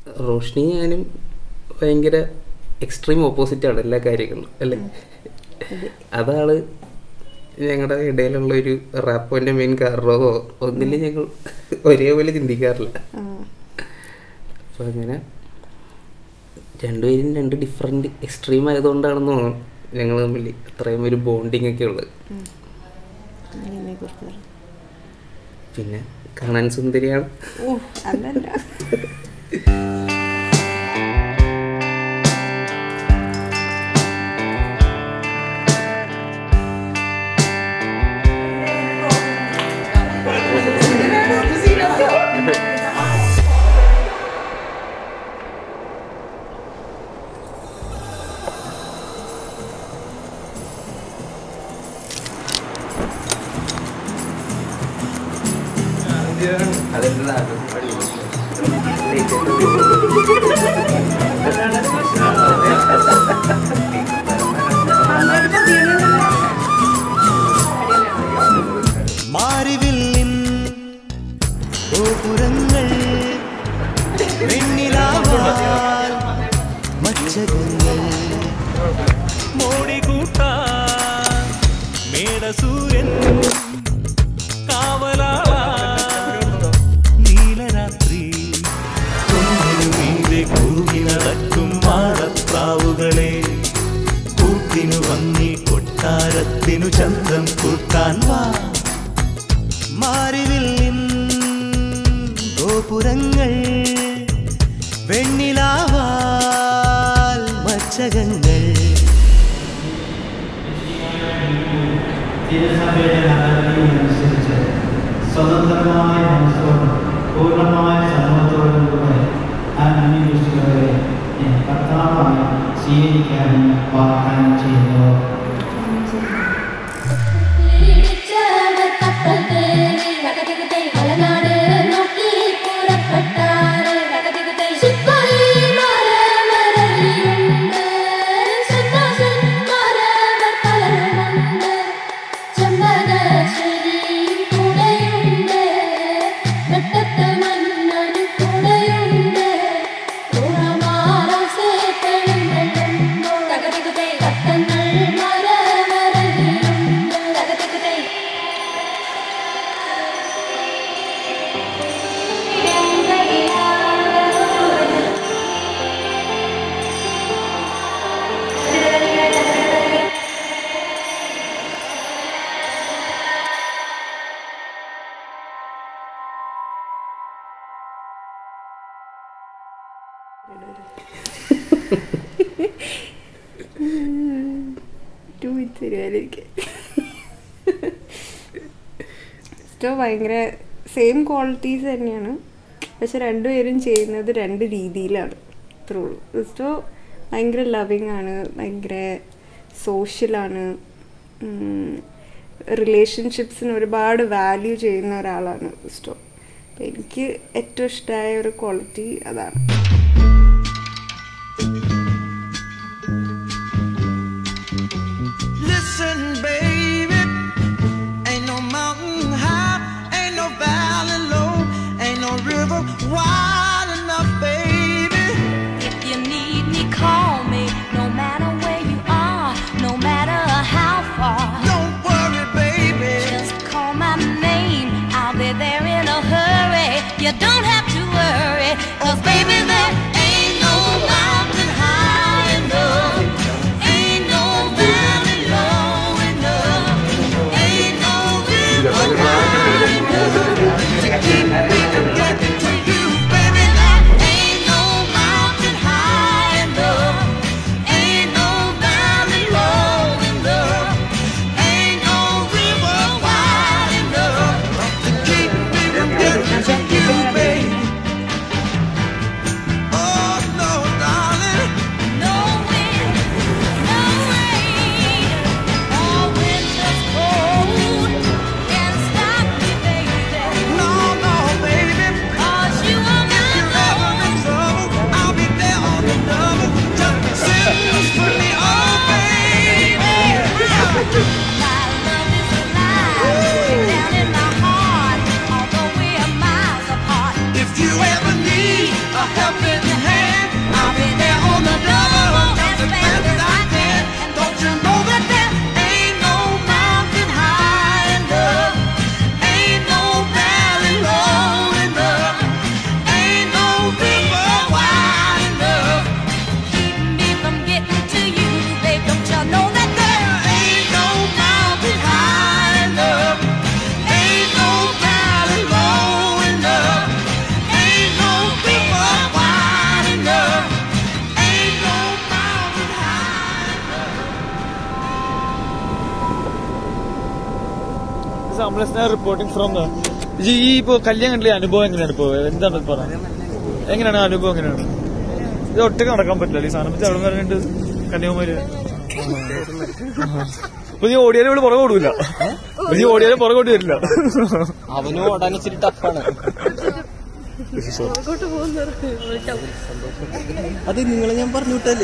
റോഷ്നി ഞാനും ഭയങ്കര എക്സ്ട്രീം ഓപ്പോസിറ്റാണ് എല്ലാ കാര്യങ്ങളിലും അല്ലേ അതാണ് ഞങ്ങളുടെ ഇടയിലുള്ള ഒരു റാപ്പോൻ്റെ മെയിൻ കാരണമോ ഒന്നിലും ഞങ്ങൾ ഒരേപോലെ ചിന്തിക്കാറില്ല ആ, അപ്പോൾ അങ്ങനെ രണ്ടുപേരും രണ്ട് ഡിഫറെൻറ്റ് എക്സ്ട്രീം ആയതുകൊണ്ടാണെന്ന് തോന്നുന്നു ഞങ്ങൾ തമ്മിൽ അത്രയും ഒരു ബോണ്ടിങ് ഒക്കെ ഉള്ളത് ഉം. അതിനെക്കുറിച്ച് പറ. പിന്നെ കാണാൻ സുന്ദരിയാണ് ഓ അതല്ല മാരിവില്ലിൻ ഗോപുരങ്ങൾ വെണ്ണിലാവാൽ മച്ചകങ്ങൾ മോടി കൂട്ടാൻ മേടസൂര്യൻ കാവലാളാ നീലരാത്രി കുന്നിനു മീതെ കൂകി നടക്കും മാടപ്രാവുകളെ കൂട്ടിനു വന്നി കൊട്ടാരത്തിനു ചന്തം കൂട്ടാൻ വാ മാറിവില്ലിൻ ഗോപുരങ്ങൾ വെണ്ണിലാവാൽ മച്ചകങ്ങൾ തിരുസഭയുടെ നടപടിയനുസരിച്ച് സ്വതന്ത്രമായ മനസ്സോടും പൂർണ്ണമായ സമൂഹത്തോടും കൂടെ ആ അന്വേഷിച്ചവരെ ഞാൻ കർത്താവായി സ്വീകരിക്കാമെന്ന് വാഗ്ദാനം ചെയ്യുന്നു ടു മിനിറ്റ്സ് തരുമായിരിക്കും സ്റ്റോ ഭയങ്കര സെയിം ക്വാളിറ്റീസ് തന്നെയാണ് പക്ഷെ രണ്ടുപേരും ചെയ്യുന്നത് രണ്ട് രീതിയിലാണ് ഇത്രേ ഉള്ളൂ ക്രിസ്റ്റോ ഭയങ്കര ലവിങ് ആണ് ഭയങ്കര സോഷ്യലാണ് റിലേഷൻഷിപ്സിന് ഒരുപാട് വാല്യൂ ചെയ്യുന്ന ഒരാളാണ് ക്രിസ്റ്റോ അപ്പം എനിക്ക് ഏറ്റവും ഇഷ്ടമായ ഒരു ക്വാളിറ്റി അതാണ് Listen, baby, ain't no mountain high, ain't no valley low, ain't no river wide enough, baby. If you need me, call me. No matter where you are, no matter how far. Don't worry, baby. Just call my name. I'll be there in a hurry. You don't have to worry. Cause baby, there ain't no mountain high enough. Ain't no valley low enough. Ain't no river wide enough. To keep me from getting to you, baby. There ain't no mountain high enough. Ain't no valley low enough. Ain't no river wide enough. To keep me from getting to you, baby. Oh, no, darling. No wind, no rain, or winter's cold can stop me, baby. No, no, baby. 'Cause you are my If you're ever in love. trouble, I'll be there on the double. Just sing for me, oh, baby. My love is alive, down in my heart, although we're miles apart. If you ever need a helping harmless reporting from ഈ ഇപ്പൊ കല്യാണം കണ്ടില്ല അനുഭവം എങ്ങനെയാണ് ഇപ്പൊ എന്താണ് ഇത് പറഞ്ഞത് എങ്ങനെയാണ് ആ അനുഭവം എങ്ങനെയാണ് ഇത് ഒറ്റക്ക് നടക്കാൻ പറ്റില്ല ഈ സാധനം വെച്ച് അവിടെ പറഞ്ഞിട്ട് കന്യാകുമാരി ഇപ്പൊ നീ ഓടിയാലും ഇവിടെ പുറകെ ഓടൂല ഇപ്പൊ നീ ഓടിയാലും പുറകെ ഓടി വരില്ല അവനും ഓടാൻ ഇച്ചിരി ടഫാണ് അത് നിങ്ങളെ ഞാൻ പറഞ്ഞു വിട്ടല്ലേ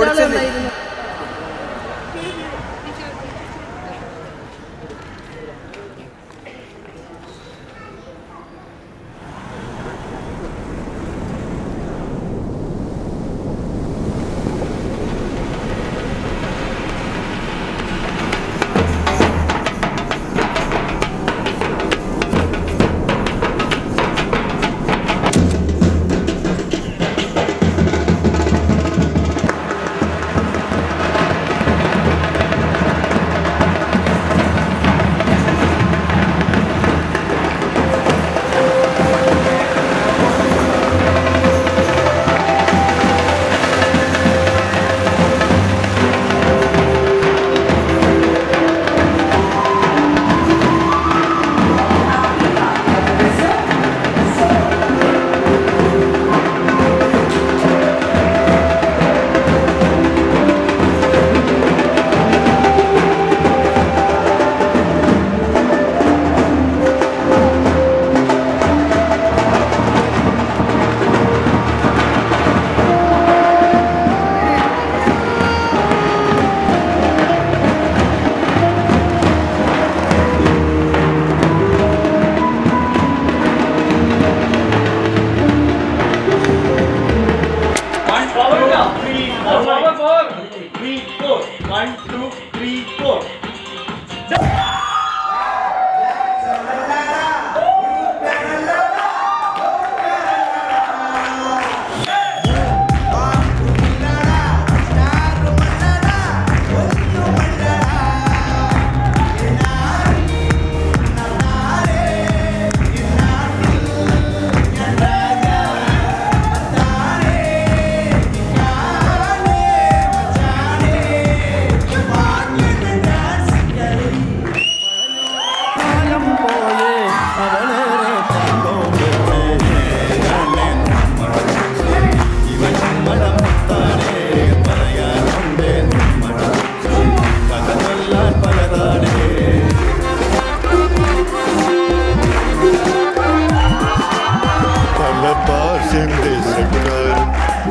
പല ഭാഷയും ദേശക്കാരും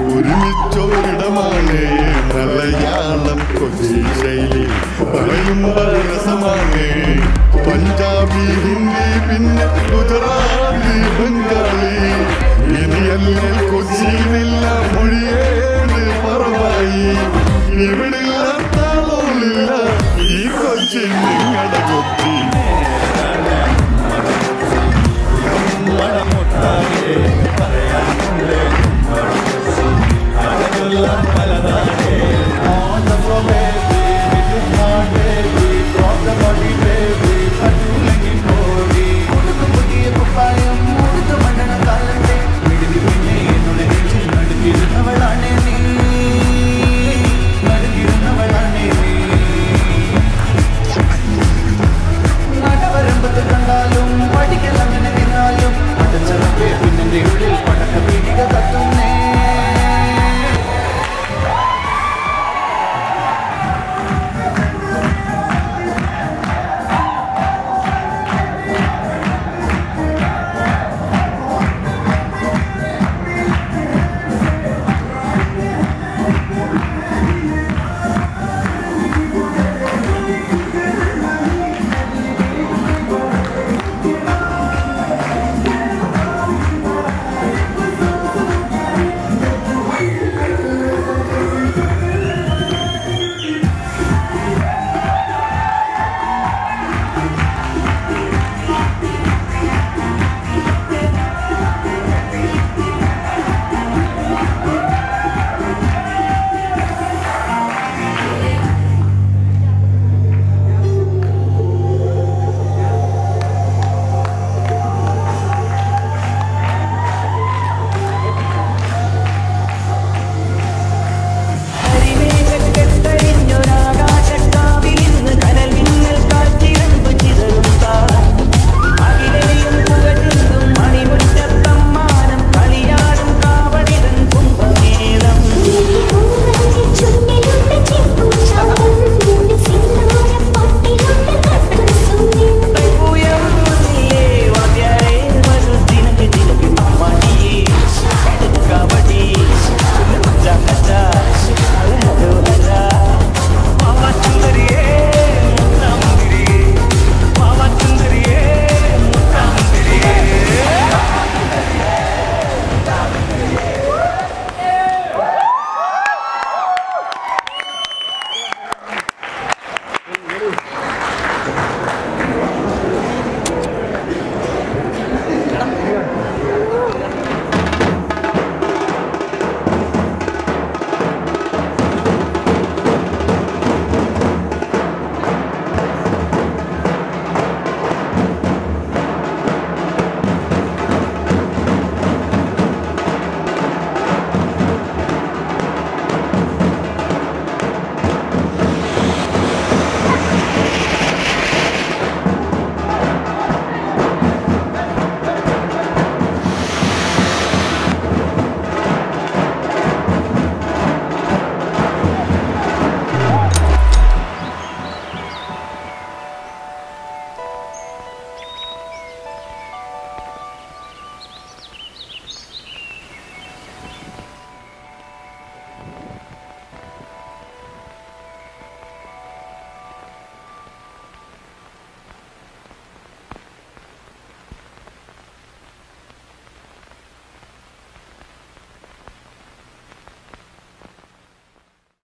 ഒരുമിച്ചൊരിടമാണ് മലയാളം കൊച്ചി ശൈലി പറയുമ്പോൾ രസമാണ് പഞ്ചാബി ഹിന്ദി പിന്നെ ഗുജറാത്തി ബംഗാളി ഇനിയല്ലേ കൊച്ചിയിലെല്ലാം മൊഴിയേത് പറവായി ഇവിടെ